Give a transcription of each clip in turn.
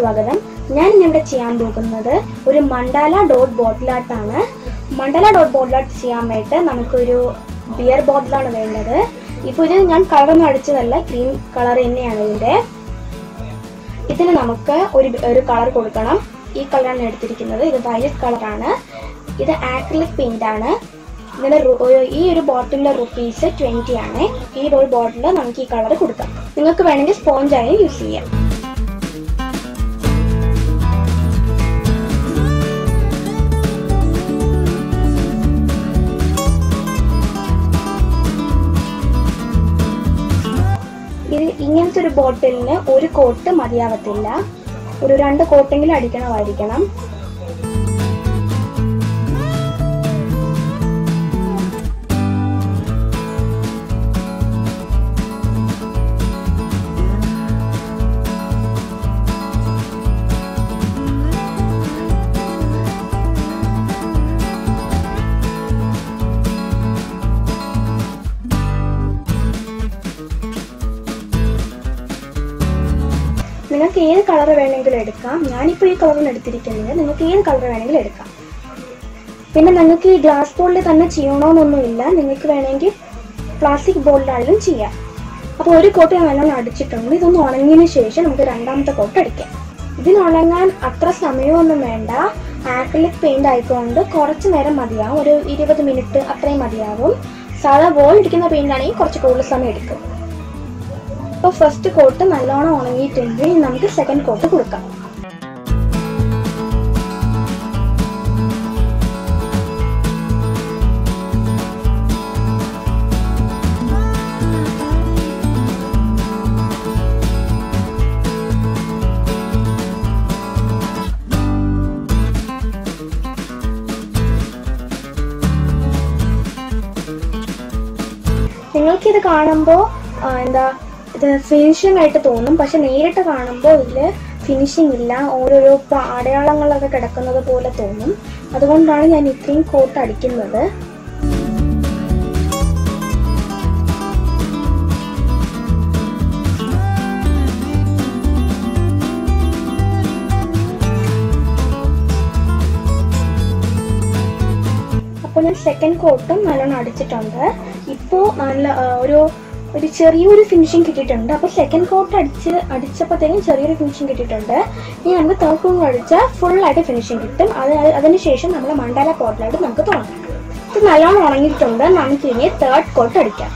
സ്വാഗതം ഞാൻ ഇന്നിവിടെ ചെയ്യാൻ പോകുന്നത് ഒരു മണ്ടാല ഡോട്ട് ബോട്ടിൽ ആർട്ടാണ് മണ്ടാല ഡോട്ട് ബോട്ടിൽ ആർട്ട് ചെയ്യാൻ വേണ്ടിയിട്ട് നമുക്കൊരു ബിയർ ബോട്ടിലാണ് വേണ്ടത് ഇപ്പോൾ ഇത് ഞാൻ കളറൊന്നും അടിച്ചതല്ല ക്രീം കളർ തന്നെയാണ് ഇതിൻ്റെ ഇതിന് നമുക്ക് ഒരു ഒരു കളർ കൊടുക്കണം ഈ കളറാണ് എടുത്തിരിക്കുന്നത് ഇത് വയലറ്റ് കളറാണ് ഇത് ആക്രിലിക് പെയിന്റ് ആണ് ഇതിന്റെ റു- ഒരു- ഈ ഒരു ബോട്ടിലിന്റെ റുപ്പീസ് ട്വന്റി ആണ് ഈ ഒരു ബോട്ടിൽ നമുക്ക് ഈ കളർ കൊടുക്കാം നിങ്ങൾക്ക് വേണമെങ്കിൽ സ്പോഞ്ച് ആയി യൂസ് ചെയ്യാം ഇത് ഇങ്ങനത്തെ ഒരു ബോട്ടിലിന് ഒരു കോട്ട് മതിയാവത്തില്ല ഒരു രണ്ട് കോട്ടെങ്കിലും അടിക്കണമായിരിക്കണം നിങ്ങൾക്ക് ഏത് കളർ വേണമെങ്കിലും എടുക്കാം ഞാനിപ്പോൾ ഈ കളറാണ് എടുത്തിരിക്കുന്നത് നിങ്ങൾക്ക് ഏത് കളർ വേണമെങ്കിലും എടുക്കാം പിന്നെ നിങ്ങൾക്ക് ഈ ഗ്ലാസ് ബോളിൽ തന്നെ ചെയ്യണമെന്നൊന്നുമില്ല നിങ്ങൾക്ക് വേണമെങ്കിൽ പ്ലാസ്റ്റിക് ബോളിലായാലും ചെയ്യാം അപ്പോൾ ഒരു കോട്ട് ഞാൻ നല്ലോണം അടിച്ചിട്ടുണ്ട് ഇതൊന്ന് ഉണങ്ങിയതിന് ശേഷം നമുക്ക് രണ്ടാമത്തെ കോട്ട് അടിക്കാം ഇതിന് ഉണങ്ങാൻ അത്ര സമയമൊന്നും വേണ്ട ആക്രിലിക് പെയിന്റ് ആയിക്കൊണ്ട് കുറച്ച് നേരം മതിയാവും ഒരു ഇരുപത് മിനിറ്റ് അത്രയും മതിയാവും സാധാ ബോൾ ഇരിക്കുന്ന പെയിന്റ് ആണെങ്കിൽ കുറച്ച് കൂടുതൽ സമയം എടുക്കും അപ്പോൾ ഫസ്റ്റ് കോട്ട് നല്ലോണം ഉണങ്ങിയിട്ടുണ്ട് ഇനി നമുക്ക് സെക്കൻഡ് കോട്ട് കൊടുക്കാം നിങ്ങൾക്ക് ഇത് കാണുമ്പോൾ എന്താ ഇത് ഫിനിഷിംഗ് ആയിട്ട് തോന്നും പക്ഷെ നേരിട്ട് കാണുമ്പോൾ ഇതിൽ ഫിനിഷിംഗ് ഇല്ല ഓരോരോ പ- അടയാളങ്ങളൊക്കെ കിടക്കുന്നത് പോലെ തോന്നും അതുകൊണ്ടാണ് ഞാൻ ഇത്രയും കോട്ട് അടിക്കുന്നത് അപ്പോൾ ഞാൻ സെക്കൻഡ് കോട്ടും നല്ലോണം അടിച്ചിട്ടുണ്ട് ഇപ്പോൾ നല്ല ആ, ഒരു ഒരു ചെറിയൊരു ഫിനിഷിങ് കിട്ടിയിട്ടുണ്ട് അപ്പോൾ സെക്കൻഡ് കോട്ട് അടിച്ച് അടിച്ചപ്പോഴത്തേക്കും ചെറിയൊരു ഫിനിഷിങ് കിട്ടിയിട്ടുണ്ട് ഇനി നമുക്ക് തേർഡ് കോട്ട് അടിച്ചാൽ ഫുള്ളായിട്ട് ഫിനിഷിങ് കിട്ടും അത് അതിന് ശേഷം നമ്മൾ മണ്ടാല കോട്ടിലായിട്ട് നമുക്ക് തുടങ്ങാം ഇത് നല്ലോണം ഉണങ്ങിയിട്ടുണ്ട് നമുക്ക് ഇനി തേർഡ് കോട്ട് അടിക്കാം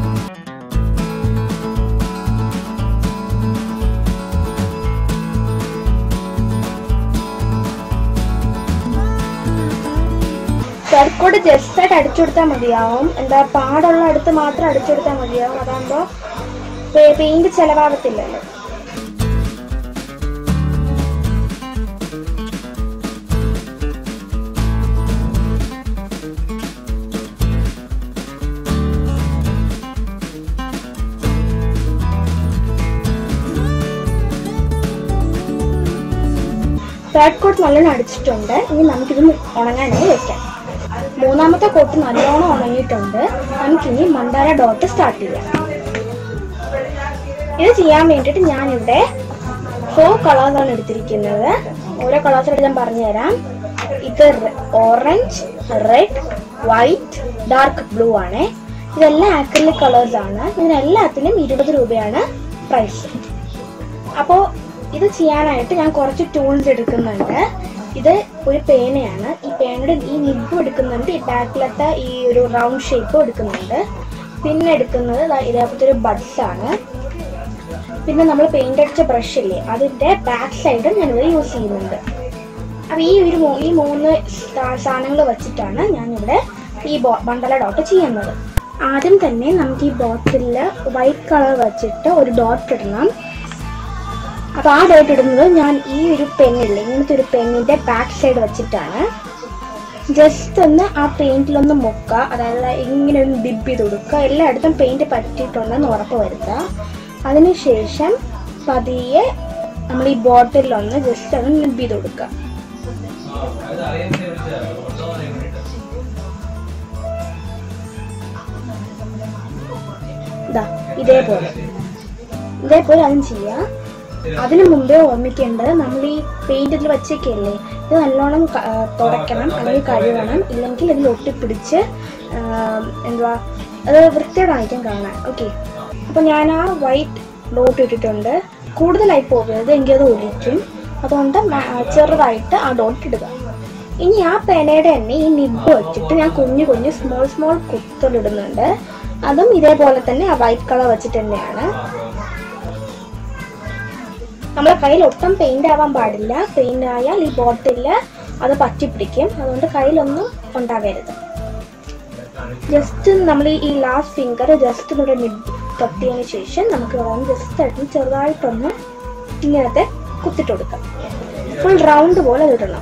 തേർഡ് കോട്ട് ജസ്റ്റ് ആയിട്ട് അടിച്ചു കൊടുത്താൽ മതിയാവും എന്താ പാടുള്ള അടുത്ത് മാത്രം അടിച്ചു കൊടുത്താൽ മതിയാവും അതാകുമ്പോൾ പെയിന്റ് ചെലവാകത്തില്ലല്ലോ തേർഡ് കോട്ട് നല്ലോണം അടിച്ചിട്ടുണ്ട് ഇനി നമുക്കിത് ഉണങ്ങാനായി വെക്കാം മൂന്നാമത്തെ കോട്ട് നല്ലോണം ഉണങ്ങിയിട്ടുണ്ട് നമുക്കിനി മന്ദാര ഡോട്ട് സ്റ്റാർട്ട് ചെയ്യാം ഇത് ചെയ്യാൻ വേണ്ടിയിട്ട് ഞാനിവിടെ ഫോർ കളേഴ്സാണ് എടുത്തിരിക്കുന്നത് ഓരോ കളേഴ്സ് ഞാൻ പറഞ്ഞുതരാം ഇത് orange red white dark blue ആണ് ഇതെല്ലാം ആക്രിലിക് കളേഴ്സ് ആണ് ഇതിനെല്ലാത്തിനും ഇരുപത് രൂപയാണ് പ്രൈസ് അപ്പോൾ ഇത് ചെയ്യാനായിട്ട് ഞാൻ കുറച്ച് ടൂൾസ് എടുക്കുന്നുണ്ട് ഇത് ഒരു പേനയാണ് ഈ പേനയുടെ ഈ നിബും എടുക്കുന്നുണ്ട് ഈ ബാക്കിലത്തെ ഈ ഒരു റൗണ്ട് ഷേപ്പും എടുക്കുന്നുണ്ട് പിന്നെ എടുക്കുന്നത് ദാ ഇതേപോലത്തെ ഒരു ബഡ്സ് ആണ് പിന്നെ നമ്മൾ പെയിന്റ് അടിച്ച ബ്രഷ് ഇല്ലേ അതിന്റെ ബാക്ക് സൈഡും ഞാനിവിടെ യൂസ് ചെയ്യുന്നുണ്ട് അപ്പൊ ഈ ഒരു മൂ- ഈ മൂന്ന് സാധനങ്ങൾ വെച്ചിട്ടാണ് ഞാനിവിടെ ഈ ബോ മണ്ഡല ഡോട്ട് ചെയ്യുന്നത് ആദ്യം തന്നെ നമുക്ക് ഈ ബോട്ടിലിൽ വൈറ്റ് കളർ വെച്ചിട്ട് ഒരു ഡോട്ട് ഇടണം അപ്പൊ ആ ഡോട്ട് ഇടുന്നത് ഞാൻ ഈ ഒരു പെന്നില്ലേ ഇങ്ങനത്തെ ഒരു പെന്നിന്റെ ബാക്ക് സൈഡ് വെച്ചിട്ടാണ് ജസ്റ്റ് ഒന്ന് ആ പെയിന്റിലൊന്ന് മുക്കുക അതായത് ഇങ്ങനെ ഒന്ന് ഡിബ് ചെയ്ത് കൊടുക്കുക എല്ലായിടത്തും പെയിന്റ് പറ്റിയിട്ടുണ്ടെന്ന് ഉറപ്പ് വരുത്തുക അതിനുശേഷം പതിയെ നമ്മൾ ഈ ബോട്ടിലൊന്ന് ജസ്റ്റ് ഒന്ന് നിബ് ചെയ്ത് കൊടുക്കുക ഇതാ ഇതേപോലെ ഇതേപോലെ അതും ചെയ്യാം അതിനു മുമ്പേ ഓർമ്മിക്കേണ്ടത് നമ്മൾ ഈ പെയിന്റ് ഇതിൽ വച്ചേക്കല്ലേ ഇത് നല്ലോണം ക- ആ, തുടയ്ക്കണം അല്ലെങ്കിൽ കഴുകണം ഇല്ലെങ്കിൽ ഇതിൽ ഒട്ടിപ്പിടിച്ച് ആ, എന്തുവാ അത് വൃത്തിയോടായിരിക്കും കാണാൻ ഓക്കെ അപ്പോൾ ഞാൻ ആ വൈറ്റ് ഡോട്ട് ഇട്ടിട്ടുണ്ട് കൂടുതലായി പോകരുത് എങ്കിൽ അത് ഒലിക്കും അതുകൊണ്ട് മ- ആ, ചെറുതായിട്ട് ആ ഡോട്ട് ഇടുക ഇനി ആ പേനയുടെ തന്നെ ഈ നിബ് വെച്ചിട്ട് ഞാൻ കുഞ്ഞു കുഞ്ഞു സ്മോൾ സ്മോൾ കുത്തലിടുന്നുണ്ട് അതും ഇതേപോലെ തന്നെ ആ വൈറ്റ് കളർ വെച്ചിട്ട് തന്നെയാണ് നമ്മളെ കയ്യിൽ ഒട്ടും പെയിന്റ് ആവാൻ പാടില്ല പെയിന്റ് ആയാൽ ഈ ബോട്ടില് അത് പറ്റിപ്പിടിക്കും അതുകൊണ്ട് കയ്യിലൊന്നും ഉണ്ടാകരുത് ജസ്റ്റ് നമ്മൾ ഈ ലാസ്റ്റ് ഫിംഗർ ജസ്റ്റ് നമ്മുടെ മിഡ് തൊട്ടിയതിന് ശേഷം നമുക്ക് ജസ്റ്റ് ആയിട്ട് ചെറുതായിട്ടൊന്ന് ഇങ്ങനത്തെ കുത്തിട്ട് കൊടുക്കാം ഫുൾ റൗണ്ട് പോലെ അത് ഇടണം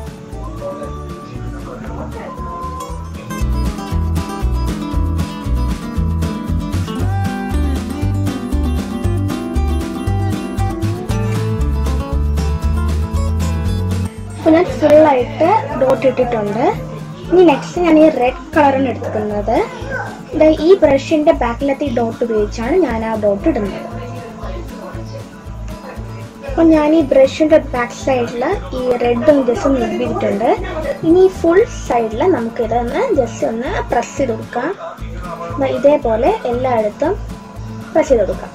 അപ്പോൾ ഞാൻ ഫുള്ളായിട്ട് ഡോട്ട് ഇട്ടിട്ടുണ്ട് ഇനി നെക്സ്റ്റ് ഞാൻ ഈ റെഡ് കളറാണ് എടുക്കുന്നത് ദേ ഈ ബ്രഷിന്റെ ബാക്കിലത്തെ ഈ ഡോട്ട് ഉപയോഗിച്ചാണ് ഞാൻ ആ ഡോട്ട് ഇടുന്നത് അപ്പോൾ ഞാൻ ഈ ബ്രഷിന്റെ ബാക്ക് സൈഡിൽ ഈ റെഡ് ഒന്ന് ജസ്റ്റ് ഒന്ന് ഇട്ടിട്ടുണ്ട് ഇനി ഈ ഫുൾ സൈഡിൽ നമുക്ക് ഇതൊന്ന് ജസ്റ്റ് ഒന്ന് പ്രസ് ചെയ്ത് കൊടുക്കാം ദാ ഇതേപോലെ എല്ലായിടത്തും പ്രസ് ചെയ്ത് കൊടുക്കാം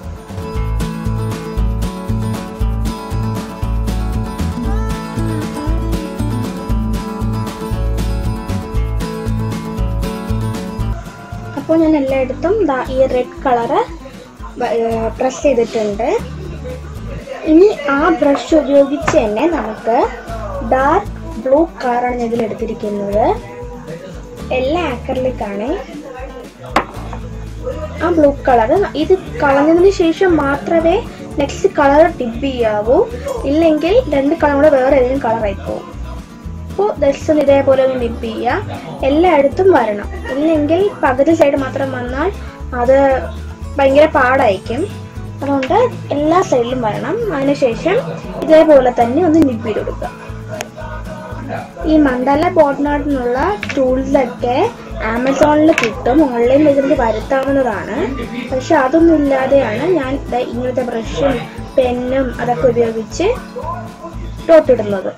അപ്പോൾ ഞാൻ എല്ലായിടത്തും ദാ ഈ റെഡ് കളറ് പ്രസ് ചെയ്തിട്ടുണ്ട് ഇനി ആ ബ്രഷ് ഉപയോഗിച്ച് തന്നെ നമുക്ക് ഡാർക്ക് ബ്ലൂ കളറാണ് ഞാൻ ഇതിൽ എടുത്തിരിക്കുന്നത് എല്ലാ ആക്കറിലേക്കാണ് ആ ബ്ലൂ കളർ ഇത് കളഞ്ഞതിന് ശേഷം മാത്രമേ നെക്സ്റ്റ് കളർ ടിപ്പ് ചെയ്യാവൂ ഇല്ലെങ്കിൽ രണ്ട് കളർ കൂടെ വേറെ ഏതെങ്കിലും കളർ ആയിപ്പോവും അപ്പോൾ ജസ്റ്റ് ഒന്ന് ഇതേപോലെ ഒന്ന് ഡിപ്പ് ചെയ്യുക എല്ലായിടത്തും വരണം ഇല്ലെങ്കിൽ പകുതി സൈഡ് മാത്രം വന്നാൽ അത് ഭയങ്കര പാടായിരിക്കും അതുകൊണ്ട് എല്ലാ സൈഡിലും വരണം അതിനുശേഷം ഇതേപോലെ തന്നെ ഒന്ന് നിപ്പ് ചെയ്ത് കൊടുക്കുക ഈ മണ്ഡല ബോർഡിനോടിനുള്ള ടൂൾസൊക്കെ ആമസോണിൽ കിട്ടും ഓൺലൈനിൽ ഇതിന് വരുത്താവുന്നതാണ് പക്ഷെ അതൊന്നും ഇല്ലാതെയാണ് ഞാൻ ദേ ഇങ്ങനത്തെ ബ്രഷും പെന്നും അതൊക്കെ ഉപയോഗിച്ച് ഡോട്ട് ഇടുന്നത്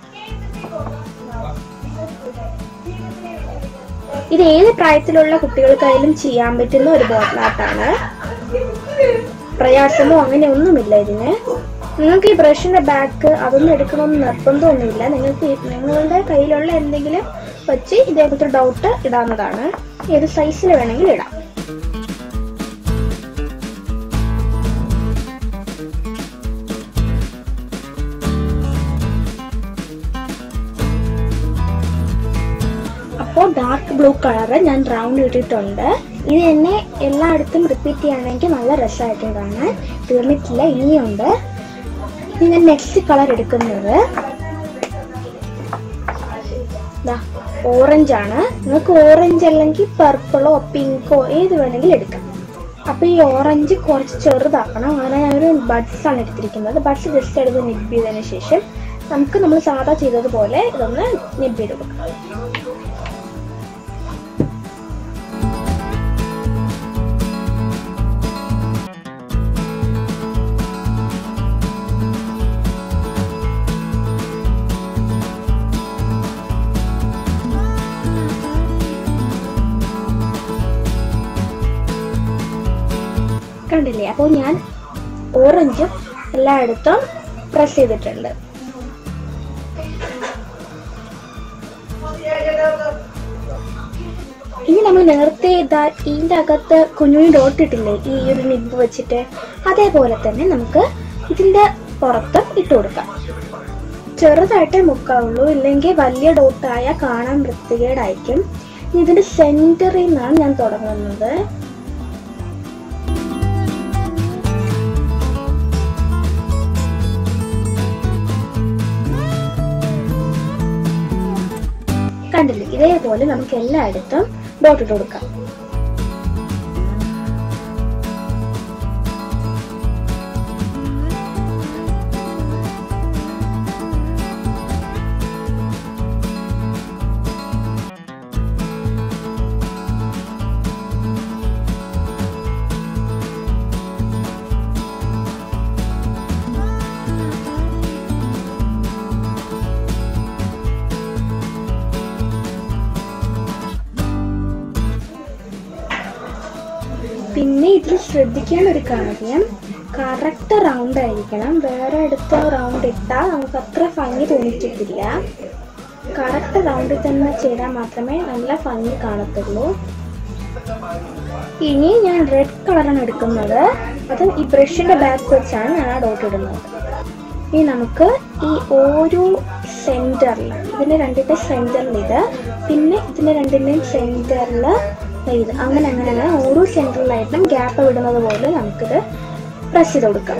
ഇത് ഏത് പ്രായത്തിലുള്ള കുട്ടികൾക്കായാലും ചെയ്യാൻ പറ്റുന്ന ഒരു ബോട്ടിൽ ആർട്ടാണ് പ്രയാസമോ അങ്ങനെ ഒന്നുമില്ല ഇതിന് നിങ്ങൾക്ക് ഈ ബ്രഷിന്റെ ബാക്ക് അതൊന്നും എടുക്കണമെന്ന് നിർബന്ധമൊന്നുമില്ല നിങ്ങൾക്ക് ഈ- നിങ്ങളുടെ കയ്യിലുള്ള എന്തെങ്കിലും വെച്ച് ഇതേപോലത്തെ ഡൗട്ട് ഇടാവുന്നതാണ് ഏത് സൈസിൽ വേണമെങ്കിൽ ഇടാം അപ്പോൾ ഡാർക്ക് ബ്ലൂ കളറ് ഞാൻ റൗണ്ട് ഇട്ടിട്ടുണ്ട് ഇത് തന്നെ എല്ലായിടത്തും റിപ്പീറ്റ് ചെയ്യുകയാണെങ്കിൽ നല്ല രസമായിട്ട് കാണാൻ തീർന്നിട്ടില്ല ഇനിയുണ്ട് ഇനി ഞാൻ നെക്സ്റ്റ് കളർ എടുക്കുന്നത് ഓറഞ്ച് ആണ് നിങ്ങൾക്ക് ഓറഞ്ച് അല്ലെങ്കിൽ പർപ്പിളോ പിങ്കോ ഏത് വേണമെങ്കിലും എടുക്കാം അപ്പോൾ ഈ ഓറഞ്ച് കുറച്ച് ചെറുതാക്കണം അങ്ങനെ ഞാനൊരു ബഡ്സ് ആണ് എടുത്തിരിക്കുന്നത് ബഡ്സ് ജസ്റ്റ് എടുത്ത് നിബ് ചെയ്തതിന് ശേഷം നമുക്ക് നമ്മൾ സാധാ ചെയ്തതുപോലെ ഇതൊന്ന് നിബ് ചെയ്ത് കൊടുക്കാം കണ്ടില്ലേ അപ്പോൾ ഞാൻ ഓറഞ്ചും എല്ലായിടത്തും പ്രസ് ചെയ്തിട്ടുണ്ട് ഇനി നമ്മൾ നേരത്തെ ഇതാ ഇതിൻ്റെ അകത്ത് കുഞ്ഞു ഡോട്ട് ഇട്ടില്ലേ ഈ ഒരു നിബ് വെച്ചിട്ട് അതേപോലെ തന്നെ നമുക്ക് ഇതിൻ്റെ പുറത്തും ഇട്ട് കൊടുക്കാം ചെറുതായിട്ടേ മുക്കാവുള്ളൂ ഇല്ലെങ്കിൽ വലിയ ഡോട്ടായ കാണാൻ വൃത്തികേടായിരിക്കും ഇനി ഇതിന്റെ സെന്ററിൽ നിന്നാണ് ഞാൻ തുടങ്ങുന്നത് കണ്ടില്ലേ ഇതേപോലെ നമുക്ക് എല്ലായിടത്തും ഡോട്ട് ഇട്ട് കൊടുക്കാം പിന്നെ ഇതിൽ ശ്രദ്ധിക്കേണ്ട ഒരു കാര്യം കറക്റ്റ് റൗണ്ട് ആയിരിക്കണം വേറെ അടുത്ത റൗണ്ട് ഇട്ടാൽ നമുക്ക് അത്ര ഭംഗി തോന്നിച്ചിട്ടില്ല കറക്റ്റ് റൗണ്ടിൽ തന്നെ ചെയ്താൽ മാത്രമേ നല്ല ഭംഗി കാണത്തുള്ളൂ ഇനി ഞാൻ റെഡ് കളറാണ് എടുക്കുന്നത് അത് ഈ ബ്രഷിന്റെ ബാക്ക് വെച്ചാണ് ഞാൻ ആ ഡോട്ട് ഇടുന്നത് ഇനി നമുക്ക് ഈ ഓരോ സെന്ററിൽ ഇതിന്റെ രണ്ടിന്റെ സെന്ററിൽ ഇത് പിന്നെ ഇതിന്റെ രണ്ടിന്റെയും സെന്ററിൽ ഇത് അങ്ങനെ അങ്ങനെ അങ്ങനെ ഓരോ സെന്ററിലായിട്ടും ഗ്യാപ്പ് വിടുന്നത് പോലെ നമുക്കിത് പ്രസ് ചെയ്ത് കൊടുക്കാം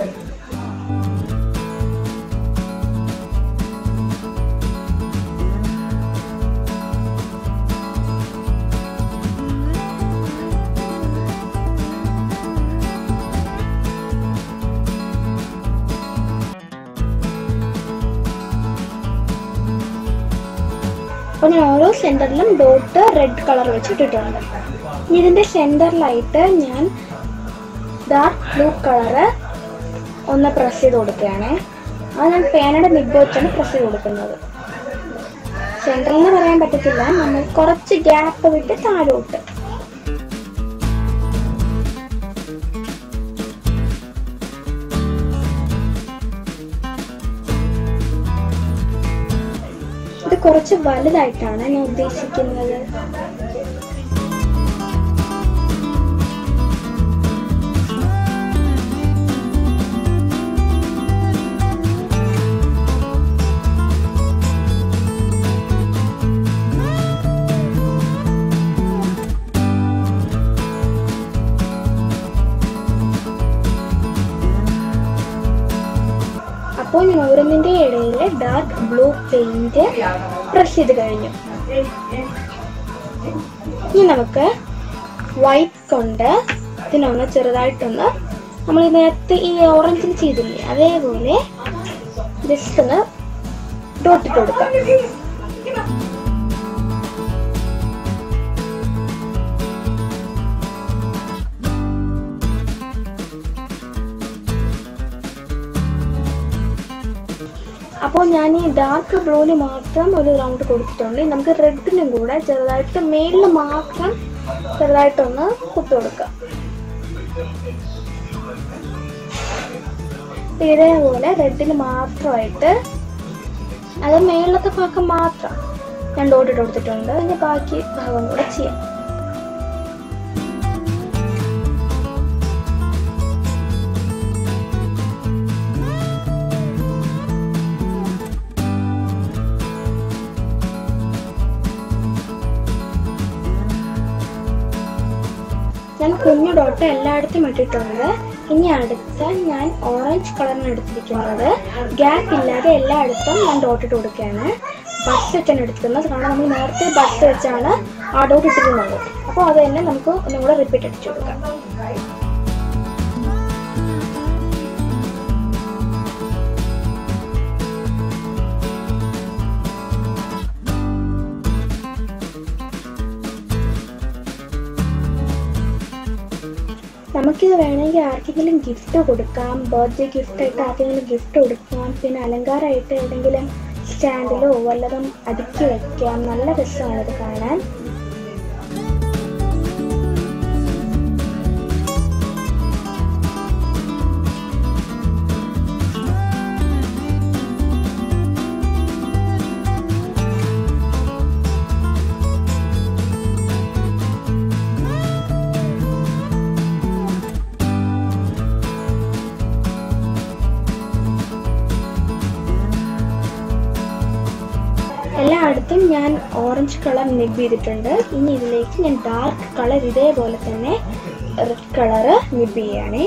അപ്പോൾ ഞാൻ ഓരോ സെൻറ്ററിലും ഡോട്ട് റെഡ് കളർ വെച്ചിട്ടിട്ടുണ്ട് ഇനി ഇതിൻ്റെ സെൻറ്ററിലായിട്ട് ഞാൻ ഡാർക്ക് ബ്ലൂ കളറ് ഒന്ന് പ്രസ് ചെയ്ത് കൊടുക്കുകയാണ് അത് ഞാൻ പേനയുടെ നിബ് വെച്ചാണ് പ്രസ് ചെയ്ത് കൊടുക്കുന്നത് സെൻറ്ററിൽ എന്ന് പറയാൻ പറ്റത്തില്ല നമ്മൾ കുറച്ച് ഗ്യാപ്പ് വിട്ട് താഴോട്ട് ഇത് കുറച്ച് വലുതായിട്ടാണ് ഞാൻ ഉദ്ദേശിക്കുന്നത് അപ്പോൾ ഞാൻ ഓരോന്നിൻ്റെ ഇടയിൽ ഡാർക്ക് ബ്ലൂ പെയിന്റ് പ്രസ് ചെയ്ത് കഴിഞ്ഞു ഇനി നമുക്ക് വൈറ്റ് കൊണ്ട് ഇതിനൊന്ന് ചെറുതായിട്ടൊന്ന് നമ്മൾ നേരത്തെ ഈ ഓറഞ്ചിന് ചെയ്തില്ലേ അതേപോലെ ജസ്റ്റ് ഒന്ന് ഡോട്ടിട്ട് കൊടുക്കാം അപ്പോൾ ഞാൻ ഈ ഡാർക്ക് ബ്ലൂവിന് മാത്രം ഒരു റൗണ്ട് കൊടുത്തിട്ടുണ്ട് ഇനി നമുക്ക് റെഡിനും കൂടെ ചെറുതായിട്ട് മേളിൽ മാത്രം ചെറുതായിട്ടൊന്ന് കുത്തു കൊടുക്കാം ഇതേപോലെ റെഡിന് മാത്രമായിട്ട് അത് മേളിലത്തെ ഭാഗം മാത്രം ഞാൻ ഡോട്ടിട്ട് കൊടുത്തിട്ടുണ്ട് ഇനി ബാക്കി ഭാഗം കൂടെ ചെയ്യാം ഞാൻ കുഞ്ഞു ഡോട്ട് എല്ലായിടത്തും ഇട്ടിട്ടുണ്ട് ഇനി അടുത്ത ഞാൻ ഓറഞ്ച് കളറിന് എടുത്തിരിക്കുന്നത് ഗ്യാപ്പ് ഇല്ലാതെ എല്ലായിടത്തും ഞാൻ ഡോട്ട് ഇട്ട് കൊടുക്കുകയാണ് ബസ് വെച്ചാണ് എടുക്കുന്നത് കാരണം നമ്മൾ നേരത്തെ ബസ് വെച്ചാണ് ആ ഡോട്ട് ഇട്ടിരുന്നത് അപ്പോൾ അത് തന്നെ നമുക്ക് ഒന്നും കൂടെ റിപ്പീറ്റ് അടിച്ചു കൊടുക്കാം നമുക്കിത് വേണമെങ്കിൽ ആർക്കെങ്കിലും ഗിഫ്റ്റ് കൊടുക്കാം ബർത്ത്ഡേ ഗിഫ്റ്റ് ആയിട്ട് ആർക്കെങ്കിലും ഗിഫ്റ്റ് കൊടുക്കാം പിന്നെ അലങ്കാരമായിട്ട് ഏതെങ്കിലും സ്റ്റാൻഡിലോ വല്ലതും അടുക്കി വെക്കാം നല്ല രസമാണ് ഇത് കാണാൻ എല്ലായിടത്തും ഞാൻ ഓറഞ്ച് കളർ നിബ് ചെയ്തിട്ടുണ്ട് ഇനി ഇതിലേക്ക് ഞാൻ ഡാർക്ക് കളർ ഇതേപോലെ തന്നെ റെഡ് കളറ് നിബ് ചെയ്യുകയാണേ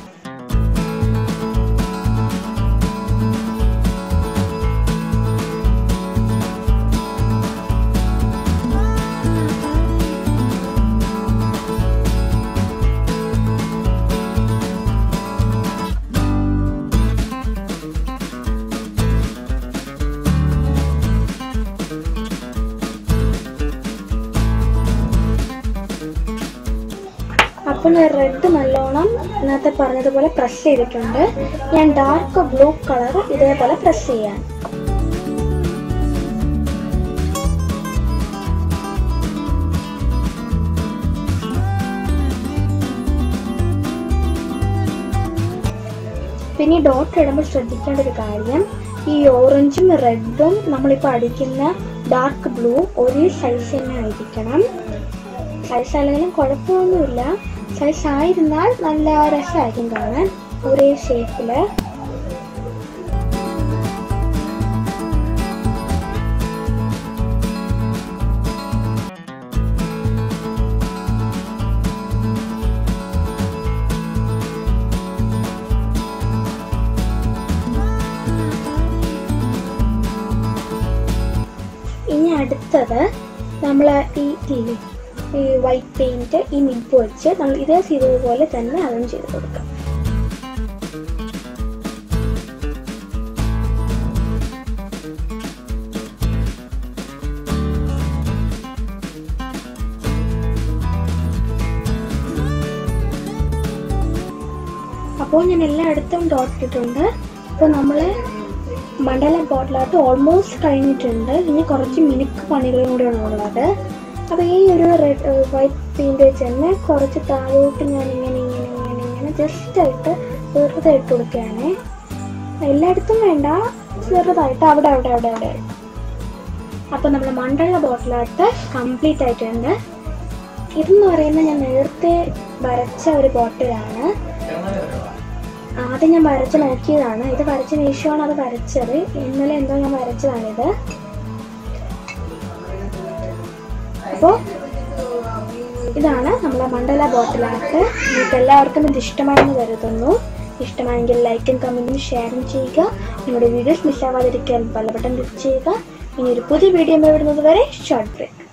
അപ്പോൾ ഞാൻ റെഡ് നല്ലോണം നേരത്തെ പറഞ്ഞതുപോലെ പ്രസ് ചെയ്തിട്ടുണ്ട് ഞാൻ ഡാർക്ക് ബ്ലൂ കളർ ഇതേപോലെ പ്രസ് ചെയ്യാൻ പിന്നെ ഈ ഡോട്ട് ഇടുമ്പോൾ ശ്രദ്ധിക്കേണ്ട ഒരു കാര്യം ഈ ഓറഞ്ചും റെഡും നമ്മളിപ്പോൾ അടിക്കുന്ന ഡാർക്ക് ബ്ലൂ ഒരേ സൈസ് തന്നെ ആയിരിക്കണം സൈസ് അല്ലെങ്കിലും കുഴപ്പമൊന്നുമില്ല സൈസ് ആയിരുന്നാൽ നല്ല രസമായിരിക്കും കാണാൻ ഒരേ ഷേപ്പിൽ ഇനി അടുത്തത് നമ്മൾ ഈ ഇതില്ലേ, ഈ വൈറ്റ് പെയിന്റ് ഈ നിപ്പ് വെച്ച് നമ്മൾ ഇതേ ചെയ്തതുപോലെ തന്നെ അതും ചെയ്ത് കൊടുക്കാം അപ്പോൾ ഞാൻ എല്ലായിടത്തും ഡോട്ട് ഇട്ടിട്ടുണ്ട് അപ്പോൾ നമ്മൾ മണ്ഡല ബോട്ടിലായിട്ട് ഓൾമോസ്റ്റ് കഴിഞ്ഞിട്ടുണ്ട് ഇനി കുറച്ച് മിനുക്ക് പണികളും കൂടെയാണ് ഉള്ളത് അപ്പോൾ ഈ ഒരു റെഡ് വൈറ്റ് പെയിൻറ് വെച്ച് തന്നെ കുറച്ച് താഴോട്ട് ഞാൻ ഇങ്ങനെ ഇങ്ങനെ ഇങ്ങനെ ഇങ്ങനെ ജസ്റ്റ് ആയിട്ട് വെറുതെ ഇട്ട് കൊടുക്കുകയാണ് എല്ലായിടത്തും വേണ്ട ചെറുതായിട്ട് അവിടെ അവിടെ അവിടെ അവിടെ അപ്പോൾ നമ്മൾ മണ്ഡല ബോട്ടിലായിട്ട് കംപ്ലീറ്റ് ആയിട്ടുണ്ട് ഇതെന്ന് പറയുന്നത് ഞാൻ നേരത്തെ വരച്ച ഒരു ബോട്ടിലാണ് ആദ്യം ഞാൻ വരച്ച് നോക്കിയതാണ് ഇത് വരച്ചതിന് ശേഷമാണ് അത് വരച്ചത് ഇന്നലെ എന്തോ ഞാൻ വരച്ചതാണിത് അപ്പോൾ ഇതാണ് നമ്മളെ മണ്ഡല ബോട്ടിലായിട്ട് നിങ്ങൾക്ക് എല്ലാവർക്കും ഇത് ഇഷ്ടമാണെന്ന് കരുതുന്നു ഇഷ്ടമായെങ്കിൽ ലൈക്കും കമൻറ്റും ഷെയറും ചെയ്യുക നിങ്ങളുടെ വീഡിയോസ് മിസ്സാവാതിരിക്കാൻ പല ബട്ടൺ ക്ലിക്ക് ചെയ്യുക ഇനി ഒരു പുതിയ വീഡിയോ വരുന്നത് വരെ ഷോർട്ട് ബ്രേക്ക്